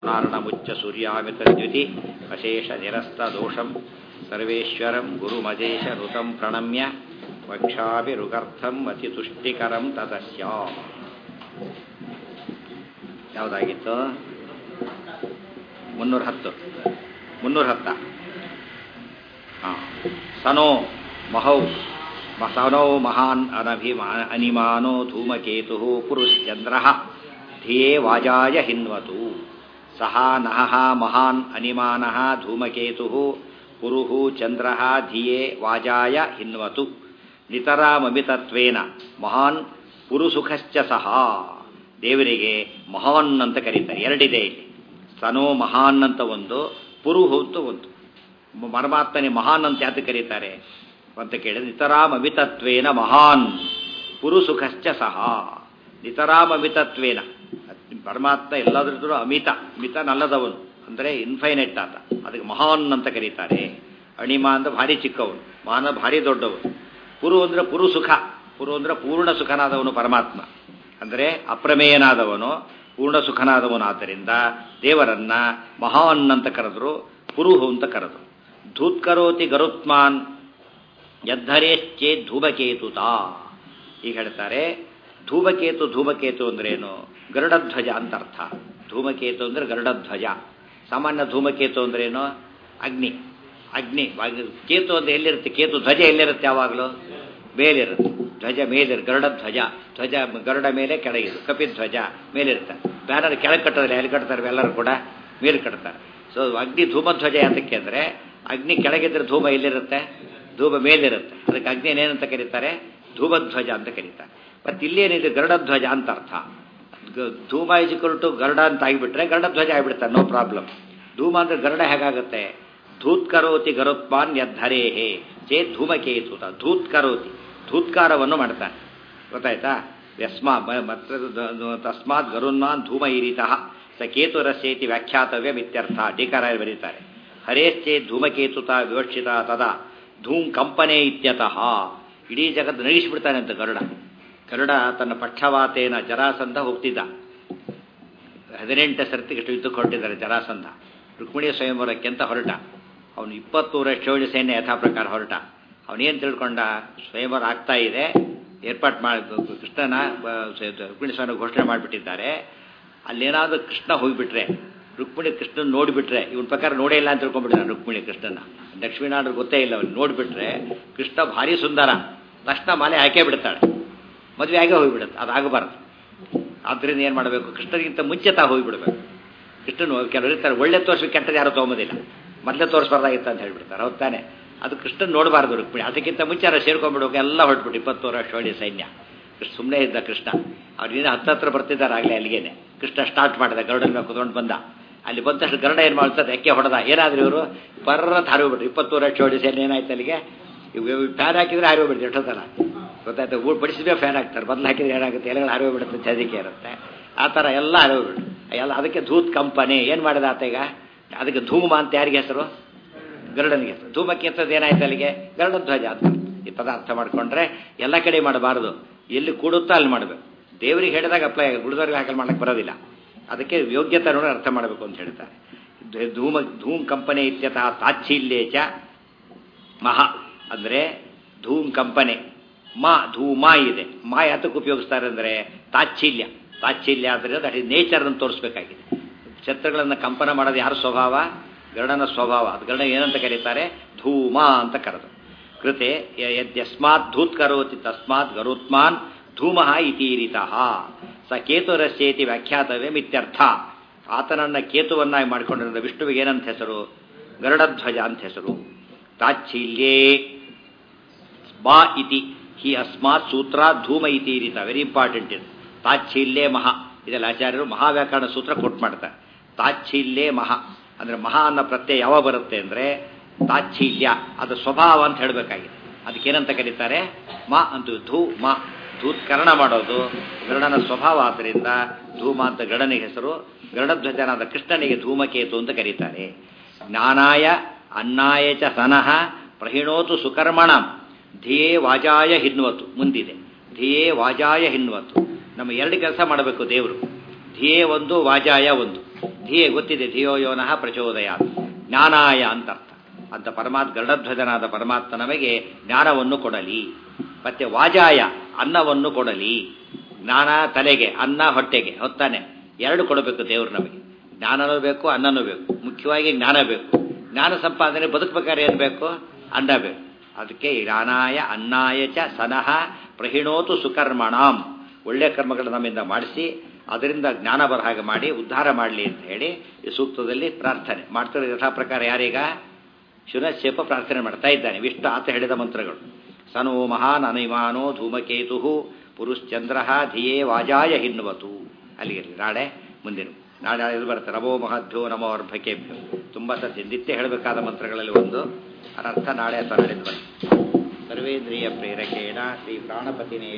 ನಾರಣಮುಚ್ಚ ಸೂರ್ಯಾಮಿತದ್ಯುತಿ ಅಶೇಷ ನಿರಸ್ತ ದೋಷಂ ಸರ್ವೇಶ್ವರಂ ಗುರುಮಜೇಶ ಋತಂ ಪ್ರಣಮ್ಯ ವಕ್ಷಾಭಿ ಋಗರ್ಥಂ ಅತಿ ತುಷ್ಟಿಕರಂ ತದಸ್ಯ ಯಾವುದಾಗಿತ್ತು ಮುನ್ನೂರ ಹತ್ತು ಮುನ್ನೂರ ಹತ್ತ ಹಾಂ ಸನೋ ಮಹೌ ಸನೋ ಮಹಾನ್ ಅನಭಿಮಾ ಅನಿಮಾನೋ ಧೂಮಕೇತು ಪುರುಶ್ಚಂದ್ರ ಧಿಯೇ ವಾಜಾಯ ಹಿನ್ವತು ಸಹ ನಹ ಮಹಾನ್ ಅನಿಮಾನಃ ಧೂಮಕೇತು ಪುರುಹು ಚಂದ್ರ ಧಿಯೇ ವಾಜಾಯ ಹಿನ್ವತು ನಿತರಾಮಮಿತತ್ವೇನ ಮಹಾನ್ ಪುರುಸುಖಶ್ಚ ಸಹ ದೇವರಿಗೆ ಮಹಾನ್ ಅಂತ ಕರೀತಾರೆ ಎರಡಿದೆ ಇಲ್ಲಿ ಸನೋ ಮಹಾನ್ ಅಂತ ಒಂದು ಪುರುಹು ಅಂತ ಒಂದು ಪರಮಾತ್ಮನೇ ಮಹಾನ್ ಅಂತ ಯಾತ ಕರೀತಾರೆ ಅಂತ ಕೇಳಿದ್ರೆ ನಿತರಾಮಮಿತತ್ವೇನ ಮಹಾನ್ ಪುರುಸುಖಶ್ಚ ಸಹ ನಿತರಾಮಮಿತತ್ವೇನ ಪರಮಾತ್ಮ ಎಲ್ಲದ್ರದ್ದು ಅಮಿತ ಮಿತ ನಲ್ಲದವನು ಅಂದರೆ ಇನ್ಫೈನೈಟ್ ಆತ ಅದಕ್ಕೆ ಮಹಾನ್ ಅಂತ ಕರೀತಾರೆ ಅಣಿಮ ಅಂದ್ರೆ ಭಾರಿ ಚಿಕ್ಕವನು ಮಹಾನ ಭಾರಿ ದೊಡ್ಡವನು ಪುರು ಅಂದ್ರೆ ಪುರು ಸುಖ ಪುರು ಅಂದ್ರೆ ಪೂರ್ಣ ಸುಖನಾದವನು ಪರಮಾತ್ಮ ಅಂದರೆ ಅಪ್ರಮೇಯನಾದವನು ಪೂರ್ಣ ಸುಖನಾದವನು ಆದ್ದರಿಂದ ದೇವರನ್ನ ಮಹಾನ್ ಅಂತ ಕರೆದ್ರು ಪುರುಹು ಅಂತ ಕರೆದ್ರು ಧೂತ್ಕರೋತಿ ಗರುತ್ಮಾನ್ ಯದ್ಧರೇಶ್ಚೇ ಧೂಮಕೇತುತ ಈಗ ಹೇಳ್ತಾರೆ ಧೂಮಕೇತು ಧೂಮಕೇತು ಅಂದ್ರೇನು ಗರುಡಧ್ವಜ ಅಂತ ಅರ್ಥ ಧೂಮಕೇತು ಅಂದ್ರೆ ಗರುಡಧ್ವಜ ಸಾಮಾನ್ಯ ಧೂಮಕೇತು ಅಂದ್ರೇನು ಅಗ್ನಿ ಅಗ್ನಿ ಕೇತು ಅಂದ್ರೆ ಎಲ್ಲಿರುತ್ತೆ ಕೇತು ಧ್ವಜ ಎಲ್ಲಿರುತ್ತೆ ಯಾವಾಗಲೂ ಮೇಲಿರುತ್ತೆ ಧ್ವಜ ಮೇಲಿರುತ್ತೆ ಗರುಡ ಧ್ವಜ ಧ್ವಜ ಗರುಡ ಮೇಲೆ ಕೆಳಗಿದು ಕಪಿಧ್ವಜ ಮೇಲಿರುತ್ತೆ ಬ್ಯಾನರ್ ಕೆಳಗೆ ಕಟ್ಟೋದಿಲ್ಲ ಎಲ್ಲಿ ಕಟ್ತಾರೆ ಎಲ್ಲರೂ ಕೂಡ ಮೇಲೆ ಕಟ್ತಾರೆ ಸೊ ಅಗ್ನಿ ಧೂಮಧ್ವಜ ಯಾತಕ್ಕೆ ಅಂದರೆ ಅಗ್ನಿ ಕೆಳಗಿದ್ರೆ ಧೂಮ ಎಲ್ಲಿರುತ್ತೆ ಧೂಮ ಮೇಲಿರುತ್ತೆ ಅದಕ್ಕೆ ಅಗ್ನಿ ಏನಂತ ಕರೀತಾರೆ ಧೂಮಧ್ವಜ ಅಂತ ಕರೀತಾರೆ ಮತ್ತು ಇಲ್ಲೇನಿದೆ ಗರುಡಧ್ವಜ ಅಂತ ಅರ್ಥ ಧೂಮ ಇಜಿಕಲ್ ಟು ಗರುಡ ಅಂತ ಆಗಿಬಿಟ್ರೆ ಗರುಡಧ್ವಜ ಆಗಿಬಿಡ್ತಾರೆ ನೋ ಪ್ರಾಬ್ಲಮ್ ಧೂಮ ಅಂದ್ರೆ ಗರುಡ ಹೇಗಾಗುತ್ತೆ ಧೂತ್ ಕರೋತಿ ಗರುತ್ಮಾನ್ ಯದ್ಧರೇಹೇ ಚೇ ಧೂಮಕೇತುತ ಧೂತ್ ಕರೋತಿ ಧೂತ್ಕಾರವನ್ನು ಮಾಡ್ತಾನೆ ಗೊತ್ತಾಯ್ತಾ ಯಸ್ಮಾ ತಸ್ಮಾತ್ ಗರುನ್ಮಾನ್ ಧೂಮ ಇರಿತಃ ಸ ಕೇತುರಸ್ಯೇತಿ ವ್ಯಾಖ್ಯಾತವ್ಯ ಮಿತ್ಯರ್ಥ ಟೀಕಾರಾಯ ಬರೀತಾರೆ ಹರೇಶ್ಚೇ ಧೂಮಕೇತುತ ವಿವಕ್ಷಿತ ತದಾ ಧೂಮ್ ಕಂಪನೆ ಇತ್ಯತಃ ಇಡೀ ಜಗತ್ತು ನಗಿಸಿಬಿಡ್ತಾನೆ ಅಂತ ಗರುಡ ಗರುಡ ತನ್ನ ಪಕ್ಷವಾತೇನ ಜರಾಸಂಧ ಹೋಗ್ತಿದ್ದ ಹದಿನೆಂಟು ಸರ್ತಿಗೆ ಯುದ್ಧಕ್ಕೆ ಹೊರಟಿದ್ದಾರೆ ಜರಾಸಂಧ ರುಕ್ಮಿಣಿಯ ಸ್ವಯಂವರಕ್ಕೆ ಅಂತ ಹೊರಟ ಅವನು ಇಪ್ಪತ್ತೂರ ಚೋಳಿ ಸೈನ್ಯ ಯಥಾ ಪ್ರಕಾರ ಹೊರಟ ಅವನೇನು ತಿಳ್ಕೊಂಡ ಸ್ವಯಂವರ ಆಗ್ತಾ ಇದೆ ಏರ್ಪಾಟ್ ಮಾಡಿ ಕೃಷ್ಣನ ರುಕ್ಮಿಣಿ ಸ್ವಾಮಿ ಘೋಷಣೆ ಮಾಡಿಬಿಟ್ಟಿದ್ದಾರೆ ಅಲ್ಲೇನಾದರೂ ಕೃಷ್ಣ ಹೋಗಿಬಿಟ್ರೆ ರುಕ್ಮಿಣಿ ಕೃಷ್ಣನ್ ನೋಡಿಬಿಟ್ರೆ ಇವನ ಪ್ರಕಾರ ನೋಡೇ ಇಲ್ಲ ಅಂತ ತಿಳ್ಕೊಂಡ್ಬಿಟ್ಟಿದ್ದಾನೆ ರುಕ್ಮಿಣಿ ಕೃಷ್ಣನ ಲಕ್ಷ್ಮೀನಾಡ್ರು ಗೊತ್ತೇ ಇಲ್ಲ ಅವ್ನು ನೋಡಿಬಿಟ್ರೆ ಕೃಷ್ಣ ಭಾರಿ ಸುಂದರ ತಕ್ಷಣ ಮಾಲೆ ಹಾಕೇ ಬಿಡ್ತಾಳೆ ಮದುವೆ ಆಗೇ ಹೋಗಿಬಿಡುತ್ತೆ ಅದಾಗಬಾರ್ದು ಆದ್ದರಿಂದ ಏನು ಮಾಡಬೇಕು ಕೃಷ್ಣನಿಗಿಂತ ಮುಂಚೆ ತಾ ಹೋಗಿಬಿಡ್ಬೇಕು ಕೃಷ್ಣನು ಕೆಲವರು ಇರ್ತಾರೆ ಒಳ್ಳೆ ತೋರಿಸಿ ಕೆಟ್ಟದ್ದು ಯಾರು ತೊಗೊಂಬೋದಿಲ್ಲ ಮೊದಲೇ ತೋರಿಸ್ಬಾರ್ದಾಗಿತ್ತು ಅಂತ ಹೇಳ್ಬಿಡ್ತಾರೆ ಹೌದು ತಾನೆ ಅದು ಕೃಷ್ಣನ್ ನೋಡಬಾರ್ದು ರುಕ್ಮಿಣಿ ಅದಕ್ಕಿಂತ ಮುಂಚೆ ಯಾರು ಸೇರ್ಕೊಂಡ್ಬಿಡೋಕೆ ಎಲ್ಲ ಹೊರಟ್ಬಿಟ್ಟು ಇಪ್ಪತ್ತೋರ ಶೋಳಿ ಸೈನ್ಯ ಸುಮ್ಮನೆ ಇದ್ದ ಕೃಷ್ಣ ಅವ್ರಿನ ಹತ್ತತ್ರ ಬರ್ತಿದ್ದಾರೆ ಆಗಲೇ ಅಲ್ಲಿಗೇನೆ ಕೃಷ್ಣ ಸ್ಟಾರ್ಟ್ ಮಾಡಿದ ಗರುಡನ ಮೇಲೆ ಕುತ್ಕೊಂಡು ಬಂದ ಅಲ್ಲಿ ಬಂದಷ್ಟು ಗರುಡ ಏನು ಮಾಡ್ತಾರೆ ಎಕ್ಕೆ ಹೊಡೆದ ಏನಾದ್ರು ಇವರು ಬರ್ರತ್ ಹಾರಿಬಿಟ್ರು ಇಪ್ಪತ್ತೂರ ಚೋಡಿ ಸೈನ್ಯ ಏನಾಯ್ತು ಅಲ್ಲಿಗೆ ಫ್ಯಾನ್ ಹಾಕಿದ್ರೆ ಹಾರಿಬಿಡ್ತು ಎಷ್ಟೊತ್ತಲ್ಲ ಗೊತ್ತಾಯ್ತು ಊಟ ಬಡಿಸಿದ್ರೆ ಫ್ಯಾನ್ ಹಾಕ್ತಾರೆ ಬದಲು ಹಾಕಿದ್ರೆ ಏನಾಗುತ್ತೆ ಎಲೆಗಳು ಹಾರಿಬಿಡುತ್ತೆ ಚದಿಕೆ ಇರುತ್ತೆ ಆ ಥರ ಎಲ್ಲ ಹಾರಿಬಿಡ್ತು ಎಲ್ಲ ಅದಕ್ಕೆ ಧೂತ್ ಕಂಪನಿ ಏನು ಮಾಡಿದ ಆತ ಈಗ ಅದಕ್ಕೆ ಧೂಮ ಅಂತ ಯಾರಿಗೆ ಹೆಸರು ಗರುಡನಿಗೆ ಹೆಸರು ಧೂಮಕ್ಕೆ ಎತ್ತದ ಏನಾಯ್ತು ಅಲ್ಲಿಗೆ ಗರುಡ ಧ್ವಜ ಅಂತ ಈ ಪದ ಅರ್ಥ ಮಾಡ್ಕೊಂಡ್ರೆ ಎಲ್ಲ ಕಡೆ ಮಾಡಬಾರ್ದು ಎಲ್ಲಿ ಕೂಡುತ್ತೋ ಅಲ್ಲಿ ಮಾಡಬೇಕು ದೇವರಿಗೆ ಹೇಳಿದಾಗ ಅಪ್ಲೈ ಉಳಿದವ್ರಿಗೆ ಹಾಕಲ್ ಮಾಡಕ್ಕೆ ಬರೋದಿಲ್ಲ ಅದಕ್ಕೆ ಯೋಗ್ಯತೆ ನೋಡಿ ಅರ್ಥ ಮಾಡಬೇಕು ಅಂತ ಹೇಳ್ತಾರೆ ಧೂಮ ಧೂಮ್ ಕಂಪನಿ ಇತ್ಯತಃ ತಾಚ್ಛೀಲ್ಯೇ ಚ ಮಹ ಅಂದರೆ ಧೂಮ್ ಕಂಪನೆ ಮಾ ಧೂಮ ಇದೆ ಮಾ ಯಾತಕ್ಕೆ ಉಪಯೋಗಿಸ್ತಾರೆ ಅಂದರೆ ತಾಚ್ಛೀಲ್ಯ ತಾಚ್ಛೀಲ್ಯ ಆದ್ದರಿಂದ ದಟ್ ಇಸ್ ನೇಚರನ್ನು ತೋರಿಸ್ಬೇಕಾಗಿದೆ ಛತ್ರಗಳನ್ನು ಕಂಪನ ಮಾಡೋದು ಯಾರ ಸ್ವಭಾವ ಗರುಡನ ಸ್ವಭಾವ ಅದು ಗರುಡ ಏನಂತ ಕರೀತಾರೆ ಧೂಮ ಅಂತ ಕರೆದು ಕೃತೆ ಯದ್ಯಸ್ಮಾತ್ ಧೂತ್ ಕರೋತಿ ತಸ್ಮಾತ್ ಗರುತ್ಮಾನ್ ಧೂಮ ಇತೀರಿತಃ ಸ ಕೇತುರಸ್ಯೇತಿ ವ್ಯಾಖ್ಯಾತವೇ ಮಿತ್ಯರ್ಥ ಆತನನ್ನ ಕೇತುವನ್ನಾಗಿ ಮಾಡಿಕೊಂಡಿರೋ ವಿಷ್ಣುವಿಗೆ ಏನಂತ ಹೆಸರು ಗರುಡಧ್ವಜ ಅಂತ ಹೆಸರು ತಾಚ್ಛೀಲ್ಯೇ ಬಾ ಇತಿ ಹಿ ಅಸ್ಮಾತ್ ಸೂತ್ರ ಧೂಮ ಇತೀರಿತ ವೆರಿ ಇಂಪಾರ್ಟೆಂಟ್ ಇದು ತಾಚ್ಛೀಲ್ಯೇ ಮಹಾ ಇದೆಲ್ಲ ಆಚಾರ್ಯರು ಮಹಾವ್ಯಾಕರಣ ಸೂತ್ರ ಕೊಟ್ಟು ಮಾಡ್ತಾರೆ ತಾಚ್ಛೀಲ್ಯೇ ಮಹಾ ಅಂದರೆ ಮಹಾ ಅನ್ನೋ ಪ್ರತ್ಯಯ ಯಾವಾಗ ಬರುತ್ತೆ ಅಂದರೆ ತಾಚ್ಛೀಲ್ಯ ಅದು ಸ್ವಭಾವ ಅಂತ ಹೇಳಬೇಕಾಗಿದೆ ಅದಕ್ಕೇನಂತ ಕರೀತಾರೆ ಮಾ ಅಂತೂ ಧೂ ಮಾ ಧೂತ್ಕರಣ ಮಾಡೋದು ಗರುಡನ ಸ್ವಭಾವ ಆದ್ದರಿಂದ ಧೂಮ ಅಂತ ಗರುಡನಿಗೆ ಹೆಸರು ಗರುಡಧ್ವಜನಾದ ಕೃಷ್ಣನಿಗೆ ಧೂಮಕೇತು ಅಂತ ಕರೀತಾರೆ ಜ್ಞಾನಾಯ ಅನ್ನಾಯ ಚ ಸನಃ ಪ್ರಹಿಣೋತು ಸುಕರ್ಮಣ ಧಿಯೇ ವಾಜಾಯ ಹಿನ್ವತು ಮುಂದಿದೆ ಧಿಯೇ ವಾಜಾಯ ಹಿನ್ವತು ನಮ್ಮ ಎರಡು ಕೆಲಸ ಮಾಡಬೇಕು ದೇವರು ಧಿಯೇ ಒಂದು ವಾಜಾಯ ಒಂದು ಧಿಯೇ ಗೊತ್ತಿದೆ ಧಿಯೋ ಯೋನಃ ಪ್ರಚೋದಯ ಜ್ಞಾನಾಯ ಅಂತ ಅರ್ಥ ಅಂತ ಪರಮಾತ್ಮ ಗರುಡಧ್ವಜನಾದ ಪರಮಾತ್ಮ ನಮಗೆ ಜ್ಞಾನವನ್ನು ಕೊಡಲಿ ಮತ್ತೆ ವಾಜಾಯ ಅನ್ನವನ್ನು ಕೊಡಲಿ ಜ್ಞಾನ ತಲೆಗೆ ಅನ್ನ ಹೊಟ್ಟೆಗೆ ಹೊತ್ತಾನೆ ಎರಡು ಕೊಡಬೇಕು ದೇವರು ನಮಗೆ ಜ್ಞಾನನೂ ಬೇಕು ಅನ್ನನೂ ಬೇಕು ಮುಖ್ಯವಾಗಿ ಜ್ಞಾನ ಬೇಕು ಜ್ಞಾನ ಸಂಪಾದನೆ ಬದುಕಬೇಕಾದ್ರೆ ಏನು ಬೇಕು ಅನ್ನ ಬೇಕು ಅದಕ್ಕೆ ಜ್ಞಾನಾಯ ಅನ್ನಾಯ ಚ ಸನಹ ಪ್ರಹಿಣೋತು ಸುಕರ್ಮಣಾಂ ಒಳ್ಳೆಯ ಕರ್ಮಗಳು ನಮ್ಮಿಂದ ಮಾಡಿಸಿ ಅದರಿಂದ ಜ್ಞಾನ ಬರ ಹಾಗೆ ಮಾಡಿ ಉದ್ಧಾರ ಮಾಡಲಿ ಅಂತ ಹೇಳಿ ಈ ಸೂಕ್ತದಲ್ಲಿ ಪ್ರಾರ್ಥನೆ ಮಾಡ್ತಿರೋ ಯಥಾ ಪ್ರಕಾರ ಯಾರೀಗ ಶುನಶೇಪ ಪ್ರಾರ್ಥನೆ ಮಾಡ್ತಾ ಇದ್ದಾನೆ ವಿಷ್ಣು ಆತ ಹೇಳಿದ ಮಂತ್ರಗಳು ಸನೋ ಮಹಾನ್ ಅನಿಮಾನೋ ಧೂಮಕೇತು ಪುರುಶ್ಚಂದ್ರ ಧಿಯೇ ವಾಜಾಯ ಹಿನ್ನುವತು ಅಲ್ಲಿಗೆ ನಾಳೆ ಮುಂದಿನ ನಾಳೆ ಇದು ಬರುತ್ತೆ ನಮೋ ಮಹದ್ಭ್ಯೋ ನಮೋ ಅರ್ಭಕೇಭ್ಯೋ ತುಂಬ ಸತ್ಯ ನಿತ್ಯ ಹೇಳಬೇಕಾದ ಮಂತ್ರಗಳಲ್ಲಿ ಒಂದು ಅದರ ಅರ್ಥ ನಾಳೆ ಅಥವಾ ನಾಳೆ ಬರುತ್ತೆ ಸರ್ವೇಂದ್ರಿಯ ಪ್ರೇರಕೇಣ ಶ್ರೀ ಪ್ರಾಣಪತಿನೇ